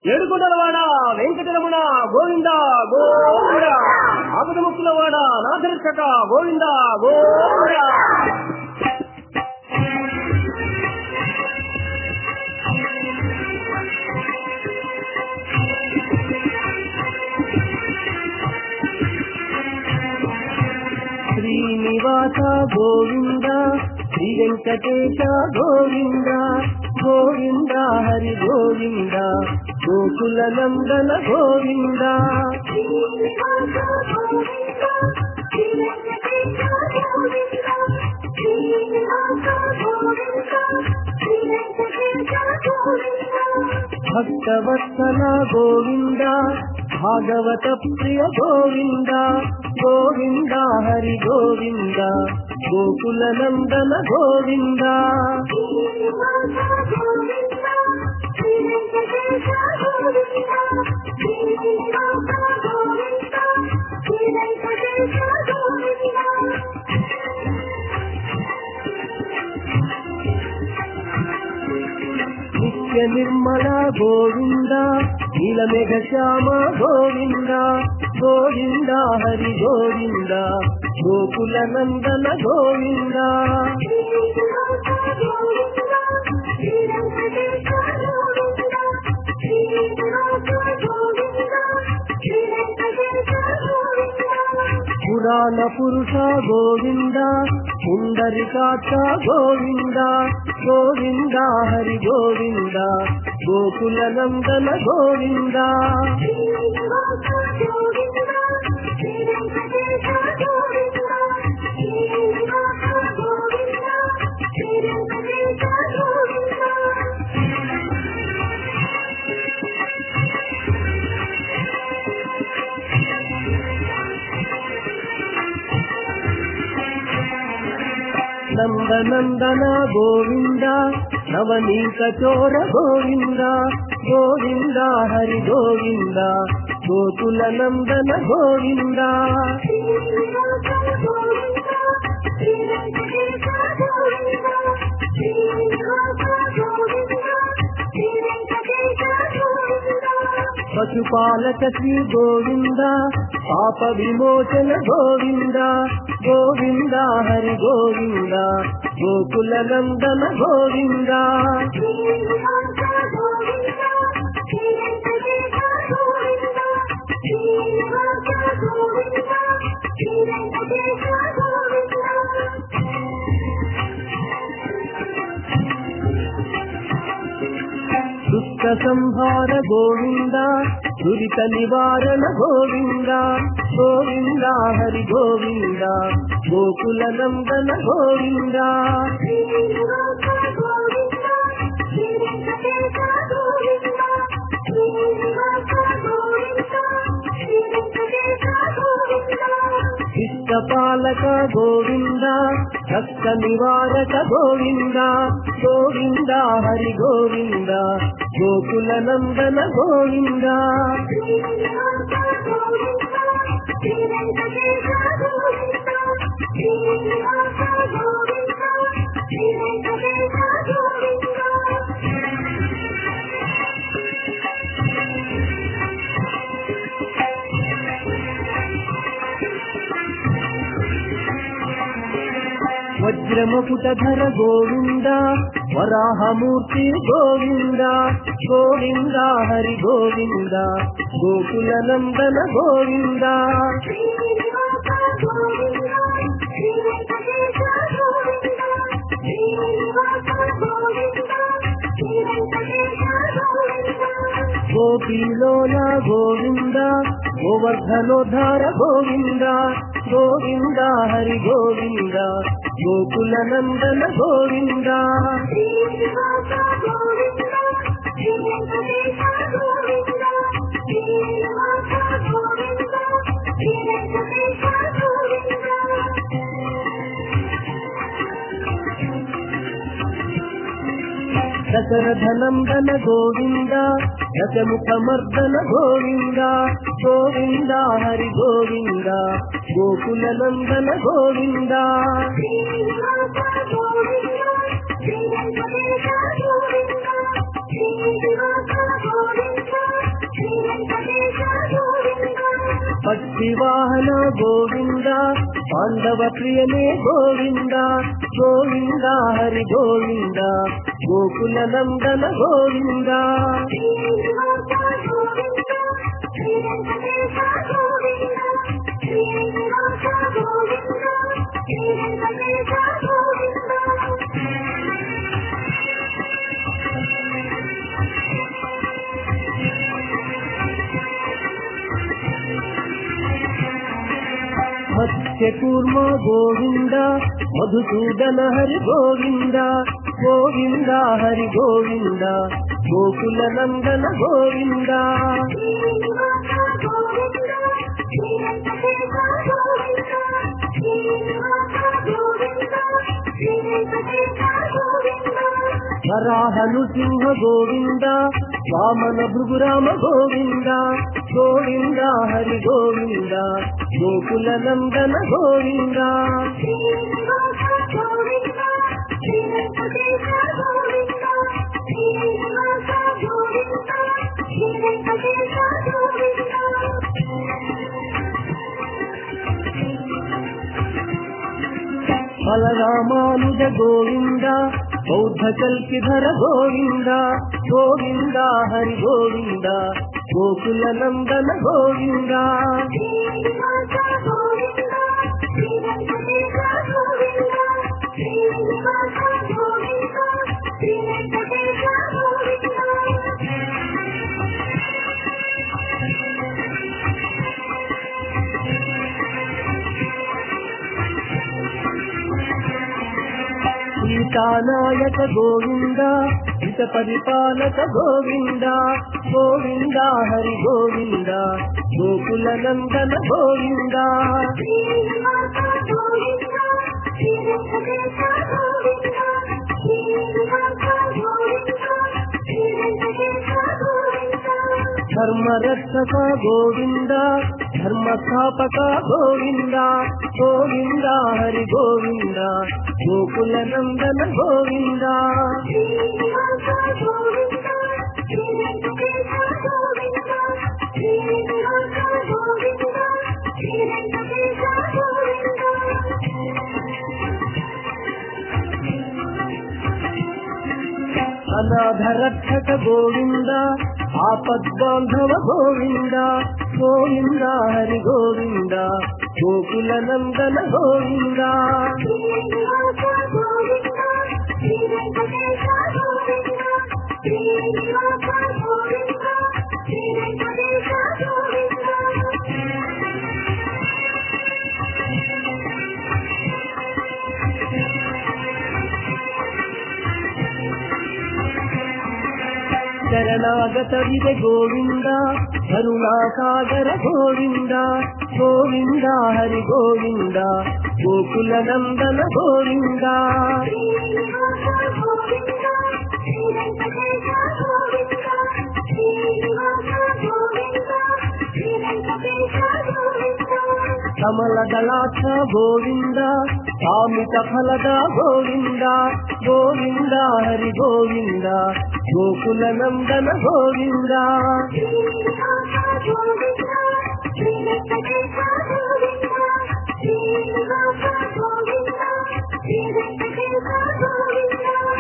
ఏడుకొండలవాడ వెంకటరమణ గోవింద గోవింద ఆపదముక్కులవాడ నాథరక్షక గోవింద గోవింద శ్రీనివాస గోవింద శ్రీ వెంకటేశ గోవింద గోవింద హరి గోవింద గోకుల నందన గోవింద శ్రీనివాస గోవింద శ్రీ వెంకటేశ గోవింద శ్రీనివాస గోవింద శ్రీ వెంకటేశ గోవింద భక్తవత్సల గోవింద భాగవత ప్రియ గోవింద గోవింద హరి గోవింద గోకుల నందన గోవింద శ్రీనివాస గోవింద శ్రీ వెంకటేశ గోవింద శ్రీనివాస గోవింద శ్రీ వెంకటేశ గోవింద నిత్య నిర్మల గోవింద నీలమేఘ శ్యామ గోవింద గోవింద హరి గోవింద గోకుల నందన గోవింద శ్రీనివాస గోవింద శ్రీ వెంకటేశ గోవింద శ్రీనివాస గోవింద శ్రీ వెంకటేశ గోవింద పురాణ పురుష గోవింద పుండరికాక్ష గోవింద గోవింద హరి గోవింద గోకుల నందన గోవింద శ్రీనివాస గోవింద శ్రీ వెంకటేశ గోవింద శ్రీనివాస గోవింద శ్రీ వెంకటేశ గోవింద నందనందన గోవింద నవనీత చోర గోవింద గోవింద హరి గోవింద గోకుల నందన గోవింద శ్రీనివాస గోవింద శ్రీ వెంకటేశ గోవింద శ్రీనివాస గోవింద శ్రీ వెంకటేశ గోవింద పశుపాలక శ్రీ గోవింద పాప విమోచన గోవింద గోవింద హరి గోవింద గోకుల నందన గోవింద శ్రీనివాస గోవింద శ్రీ వెంకటేశ గోవింద శ్రీనివాస గోవింద శ్రీ వెంకటేశ గోవింద దుఃఖ సంహార గోవింద దురిత నివారణ గోవింద గోవింద హరి గోవింద గోకుల నందన గోవింద శ్రీనివాస గోవింద శ్రీ వెంకటేశ గోవింద శ్రీనివాస గోవింద శ్రీ వెంకటేశ గోవింద ఇష్టపాలక గోవింద కష్ట నివారక గోవింద గోవింద హరి గోవింద గోకుల నందన గోవింద శ్రీనివాస గోవింద శ్రీ వెంకటేశ గోవింద శ్రీనివాస గోవింద శ్రీ వెంకటేశ గోవింద వజ్రముకుటధర గోవింద వరాహమూర్తి గోవింద గోవింద హరి గోవింద గోకుల నందన గోవింద శ్రీనివాస గోవింద శ్రీ వెంకటేశ గోవింద శ్రీనివాస గోవింద శ్రీ వెంకటేశ గోవింద గోపీలోల గోవింద గోవర్ధనోద్ధార గోవింద గోవింద హరి గోవింద గోకుల నందన గోవింద శ్రీనివాస గోవింద శ్రీ వెంకటేశ గోవింద శ్రీనివాస గోవింద శ్రీ వెంకటేశ గోవింద దశరథనందన గోవింద దశముఖమర్దన గోవింద గోవింద హరి గోవింద గోకుల నందన గోవింద శ్రీనివాస గోవింద శ్రీ వెంకటేశ గోవింద శ్రీనివాస గోవింద పక్షి వాహన గోవింద పాండవ ప్రియనే గోవింద గోవింద హరి గోవింద గోకుల నందన గోవింద శ్రీనివాస గోవింద శ్రీ వెంకటేశ గోవింద శ్రీనివాస గోవింద శ్రీ వెంకటేశ గోవింద మత్స్య కూర్మ గోవింద మధుసూదన హరి గోవింద గోవింద హరి గోవింద గోకుల నందన గోవింద శ్రీనివాస గోవింద శ్రీ వెంకటేశ గోవింద శ్రీనివాస గోవింద శ్రీ వెంకటేశ గోవింద వరాహ నృసింహ గోవింద వామన భృగురామ గోవింద గోవింద హరి గోవింద గోకుల నందన గోవింద శ్రీనివాస గోవింద శ్రీ వెంకటేశ గోవింద శ్రీనివాస గోవింద శ్రీ వెంకటేశ గోవింద బలరామానుజ గోవింద బౌద్ధ కల్కిధర గోవింద గోవింద హరి గోవింద గోకుల నందన గోవింద శ్రీనివాస గోవింద శ్రీ వెంకటేశ గోవింద శ్రీనివాస గోవింద శ్రీ వెంకటేశ గోవింద సీతానాయక గోవింద హిత పరిపాలక గోవింద గోవింద హరి గోవింద గోకుల నందన గోవింద శ్రీనివాస గోవింద శ్రీ వెంకటేశ గోవింద శ్రీనివాస గోవింద శ్రీ వెంకటేశ గోవింద ధర్మరక్షక గోవింద ధర్మ స్థాపక గోవింద గోవింద హరి గోవింద గోకుల నందన గోవింద శ్రీనివాస గోవింద శ్రీ వెంకటేశ గోవింద శ్రీనివాస గోవింద శ్రీ వెంకటేశ గోవింద అనాథరక్షక గోవింద ఆపద్బాంధవ గోవింద గోవింద హరి గోవింద గోకుల నందన గోవింద శ్రీనివాస గోవింద శ్రీ వెంకటేశ గోవింద శ్రీనివాస గోవింద శ్రీ వెంకటేశ గోవింద శరణాగత విజయ గోవింద కరుణాసాగర గోవింద గోవింద హరి గోవింద గోకుల నందన గోవింద శ్రీనివాస గోవింద శ్రీ వెంకటేశ గోవింద శ్రీనివాస గోవింద శ్రీ వెంకటేశ గోవింద కమల దళాక్ష గోవింద కామిత ఫలద గోవింద గోవింద హరి గోవింద గోకుల నందన గోవింద శ్రీనివాస గోవింద శ్రీ వెంకటేశ గోవింద శ్రీనివాస గోవింద శ్రీ వెంకటేశ గోవింద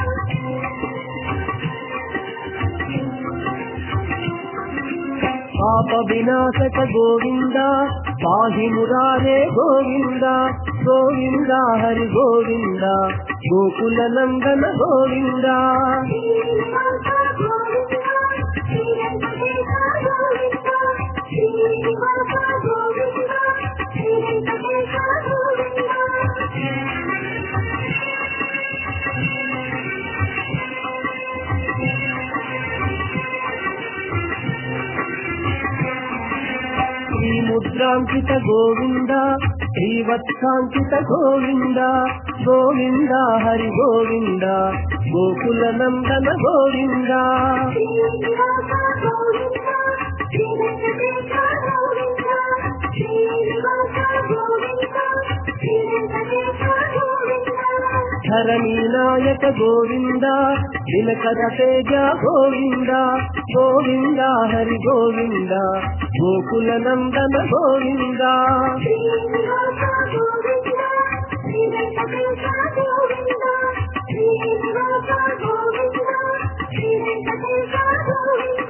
పాప వినాశక గోవింద పాహి మురారే గోవింద గోవింద హరి గోవింద గోకుల నందన గోవింద శ్రీనివాస గోవింద శ్రీ వెంకటేశ గోవింద శ్రీనివాస గోవింద శ్రీ వెంకటేశ గోవింద శ్రీ ముద్రాంకిత గోవింద శ్రీవత్సాంకిత గోవింద గోవింద హరి గోవింద గోకుల నందన గోవింద శ్రీనివాస గోవింద శ్రీ వెంకటేశ గోవింద శ్రీనివాస గోవింద శ్రీ వెంకటేశ గోవింద ధరణి నాయక గోవింద దినకర తేజ గోవింద గోవింద హరి గోవింద గోకుల నందన గోవింద శ్రీనివాస గోవింద శ్రీ వెంకటేశ గోవింద శ్రీనివాస గోవింద శ్రీ వెంకటేశ గోవింద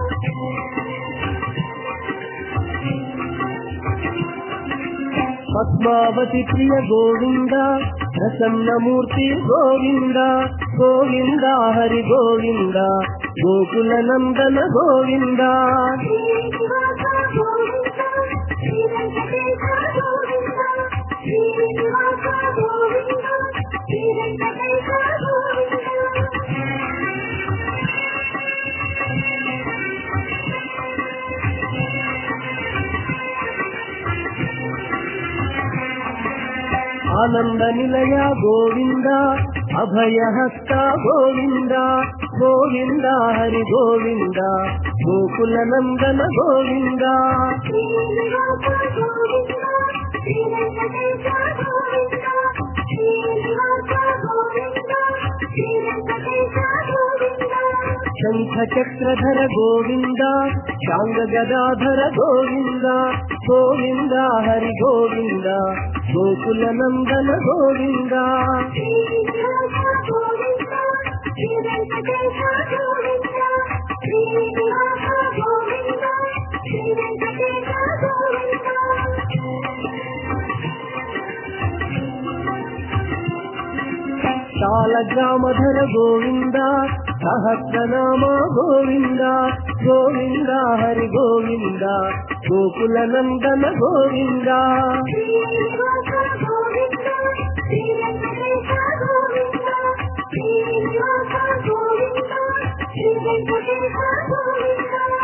పద్మావతి ప్రియ గోవింద ప్రసన్నమూర్తి గోవింద గోవింద హరి గోవింద గోకుల నందన గోవింద శ్రీనివాస గోవింద శ్రీ వెంకటేశ గోవింద శ్రీనివాస గోవింద శ్రీ వెంకటేశ గోవింద ఆనంద నిలయ గోవింద అభయహస్త గోవింద గోవింద హరి గోవింద గోకుల నందన గోవింద శ్రీనివాస గోవింద శ్రీ వెంకటేశ గోవింద శ్రీనివాస గోవింద శ్రీ వెంకటేశ గోవింద శంఖ చక్రధర గోవింద శాంగ గదాధర గోవింద గోవింద హరి గోవింద గోకుల నందన గోవింద శ్రీనివాస గోవింద శ్రీ వెంకటేశ గోవింద శ్రీనివాస గోవింద శ్రీ వెంకటేశ గోవింద శాలగ్రామధర గోవింద సహస్రనామ గోవింద గోవింద హరి గోవింద గోకుల నందన గోవింద శ్రీనివాస గోవింద శ్రీ వెంకటేశ గోవింద శ్రీనివాస గోవింద శ్రీ వెంకటేశ గోవింద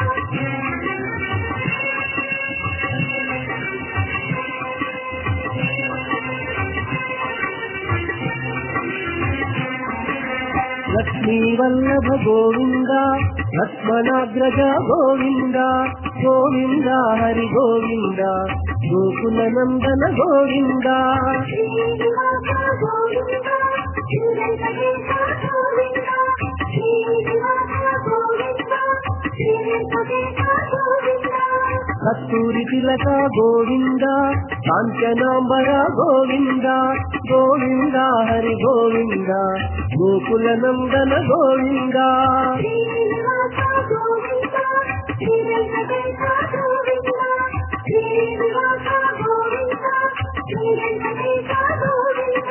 లక్ష్మీ వల్లభ గోవింద లక్ష్మణాగ్రజ గోవింద గోవింద హరి గోవింద గోకుల నందన గోవింద శ్రీనివాస గోవింద శ్రీ వెంకటేశ గోవింద శ్రీనివాస గోవింద శ్రీ వెంకటేశ గోవింద కస్తూరి తిలక గోవింద కాంచనాంబర గోవింద గోవింద హరి గోవింద గోకుల నందన గోవింద శ్రీనివాస గోవింద శ్రీ వెంకటేశ గోవింద శ్రీనివాస గోవింద శ్రీ వెంకటేశ గోవింద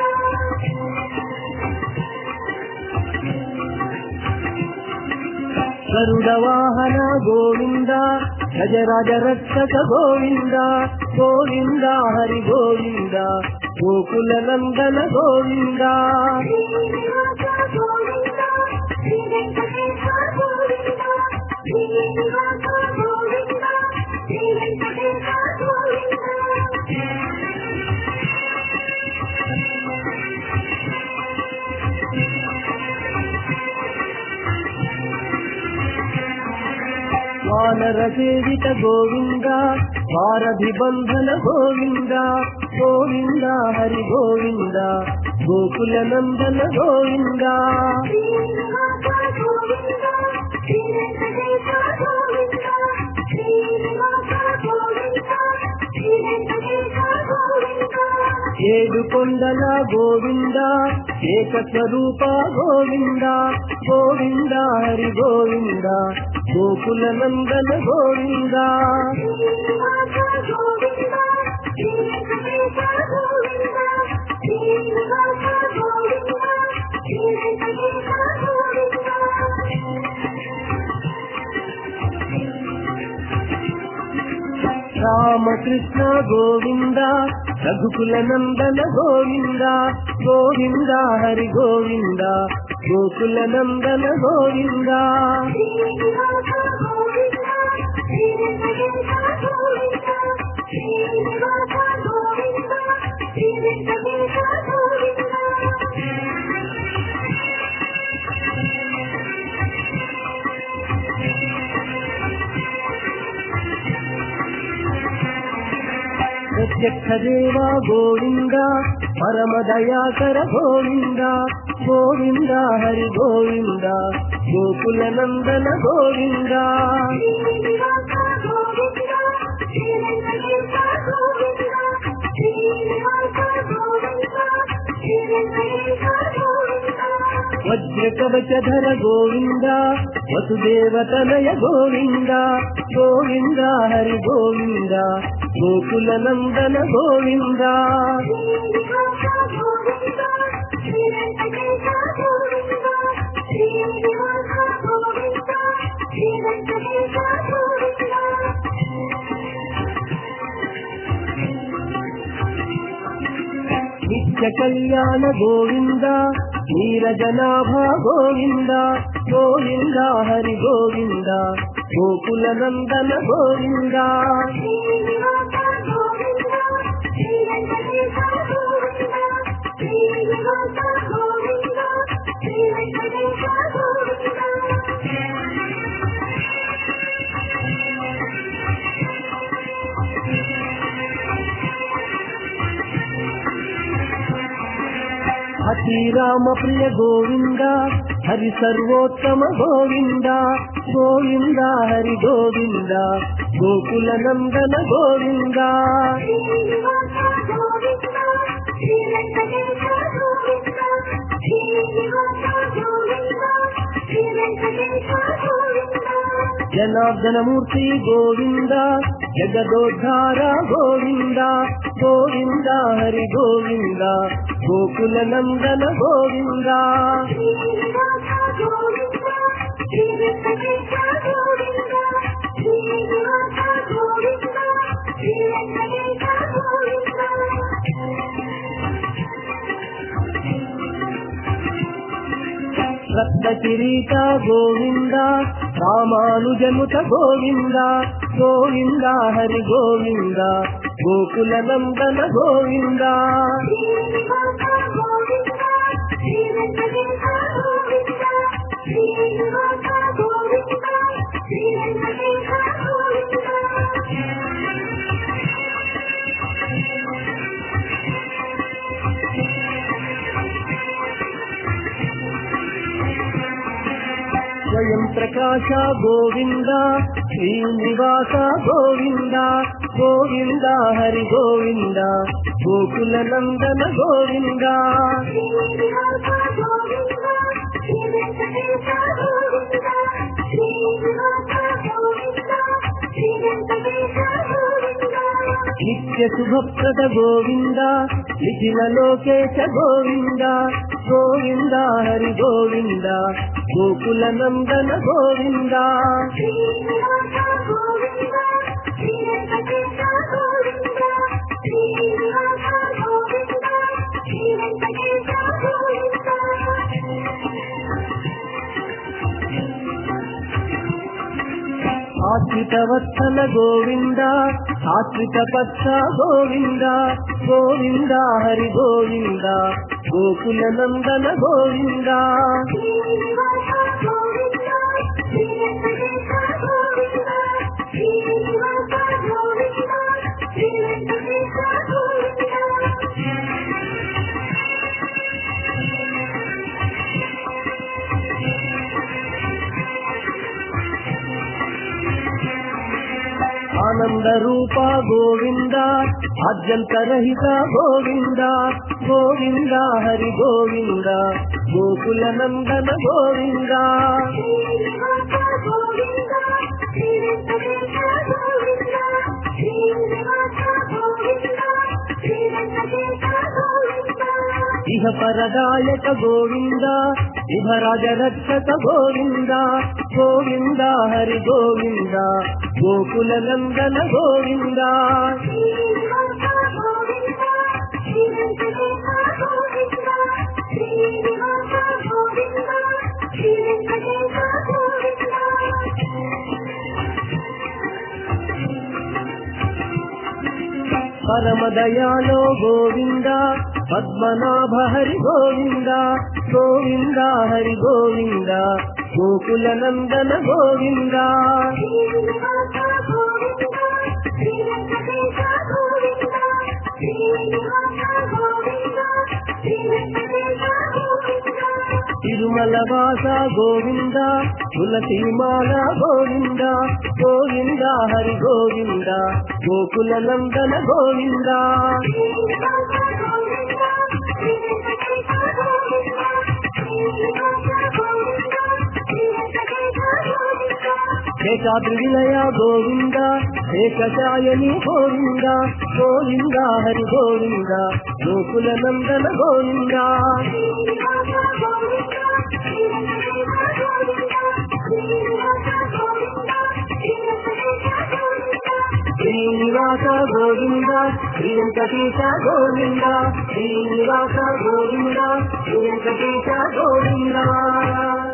గరుడ వాహన గోవింద గజరాజ రక్షక గోవింద గోవింద హరి గోవింద గోకుల నందన గోవింద శ్రీనివాస గోవింద శ్రీ వెంకటేశ గోవింద శ్రీనివాస గోవింద శ్రీ వెంకటేశ గోవింద వానర సేవిత గోవింద వారధి బంధన గోవింద గోవింద హరి గోవింద గోకుల నందన గోవింద శ్రీనివాస గోవింద శ్రీ వెంకటేశ గోవింద శ్రీనివాస గోవింద శ్రీ వెంకటేశ గోవింద ఏడు కొండల గోవింద ఏక స్వరూప గోవింద గోవింద హరి గోవింద గోకుల నందన గోవింద శ్రీనివాస గోవింద శ్రీ వెంకటేశ గోవింద శ్రీనివాస గోవింద శ్రీ వెంకటేశ గోవింద రామకృష్ణ గోవింద రఘుకుల నందన గోవింద గోవింద హరి గోవింద గోకుల నందన గోవింద శ్రీనివాస గోవింద శ్రీ వెంకటేశ గోవింద శ్రీనివాస గోవింద శ్రీ వెంకటేశ గోవింద ప్రత్యక్ష దేవ గోవింద పరమ దయాకర గోవింద గోవింద హరి గోవింద గోకుల నందన గోవింద శ్రీనివాస గోవింద శ్రీ వెంకటేశ గోవింద శ్రీనివాస గోవింద శ్రీ వెంకటేశ గోవింద వజ్ర కవచధర గోవింద వసుదేవతనయ గోవింద గోవింద హరి గోవింద గోకుల నందన గోవింద శ్రీనివాస గోవింద శ్రీ వెంకటేశ గోవింద శ్రీనివాస గోవింద శ్రీ వెంకటేశ గోవింద నిత్య కళ్యాణ గోవింద నీరజనాభ గోవింద గోవింద హరి గోవింద గోకుల నందన గోవింద శ్రీనివాస గోవింద శ్రీ వెంకటేశ గోవింద శ్రీనివాస గోవింద శ్రీ వెంకటేశ గోవింద అతి రామ ప్రియ గోవింద హరి సర్వోత్తమ గోవింద గోవింద హరి గోవింద గోకుల నందన గోవింద శ్రీనివాస గోవింద శ్రీ వెంకటేశ గోవింద శ్రీనివాస గోవింద శ్రీ వెంకటేశ గోవింద జనార్దనమూర్తి గోవింద జగదోద్ధార గోవింద గోవింద హరి గోవింద గోకుల నందన గోవింద శ్రీనివాస గోవింద శ్రీ వెంకటేశ గోవింద శ్రీనివాస గోవింద శ్రీ వెంకటేశ గోవింద రత్న కిరీట గోవింద రామానుజనుత గోవింద గోవింద హరి గోవింద గోకుల నందన గోవింద శ్రీనివాస గోవింద శ్రీ వెంకటేశ గోవింద శ్రీనివాస గోవింద శ్రీ వెంకటేశ గోవింద స్వయం ప్రకాశ గోవింద శ్రీనివాస గోవింద గోవింద హరి గోవింద గోకుల నందన గోవింద శ్రీనివాస గోవింద శ్రీ వెంకటేశ గోవింద శ్రీనివాస గోవింద శ్రీ వెంకటేశ గోవింద నిత్య శుభప్రద గోవింద నిఖిల లోకేశ గోవింద గోవింద హరి గోవింద గోకుల నందన గోవింద శ్రీనివాస గోవింద శ్రీ వెంకటేశ గోవింద శ్రీనివాస గోవింద శ్రీ వెంకటేశ గోవింద ఆశ్రితవత్సల గోవింద ఆశ్రిత పక్ష గోవింద గోవింద హరి గోవింద గోకుల నందన గోవింద శ్రీనివాస గోవింద శ్రీ వెంకటేశ గోవింద శ్రీనివాస గోవింద శ్రీ వెంకటేశ గోవింద ఆనంద రూప గోవింద ఆద్యంతరహిత గోవింద గోవింద హరి గోవింద గోకుల నందన గోవింద శ్రీనివాస గోవింద శ్రీ వెంకటేశ గోవింద శ్రీనివాస గోవింద శ్రీ వెంకటేశ గోవింద ఇహ పరదాయక గోవింద ఇహరాజ రక్షక గోవింద గోవింద హరి గోవింద గోకుల నందన గోవింద శ్రీనివాస గోవింద శ్రీ వెంకటేశ గోవింద శ్రీనివాస గోవింద శ్రీ వెంకటేశ గోవింద పరమ దయాలో గోవింద పద్మనాభ హరి గోవింద గోవింద హరి గోవింద గోకుల నందన గోవింద శ్రీనివాస గోవింద శ్రీ వెంకటేశ గోవింద శ్రీనివాస గోవింద శ్రీ వెంకటేశ గోవింద విఠలవాస గోవింద తులసీమాల గోవింద గోవింద హరి గోవింద గోకుల నందన గోవింద శేషాద్రి విలయ గోవింద శేషాయని గోవింద గోవింద హరి గోవింద గోకుల నందన గోవింద శ్రీనివాస గోవింద శ్రీ వెంకటేశ గోవింద శ్రీనివాస గోవింద శ్రీ వెంకటేశ గోవింద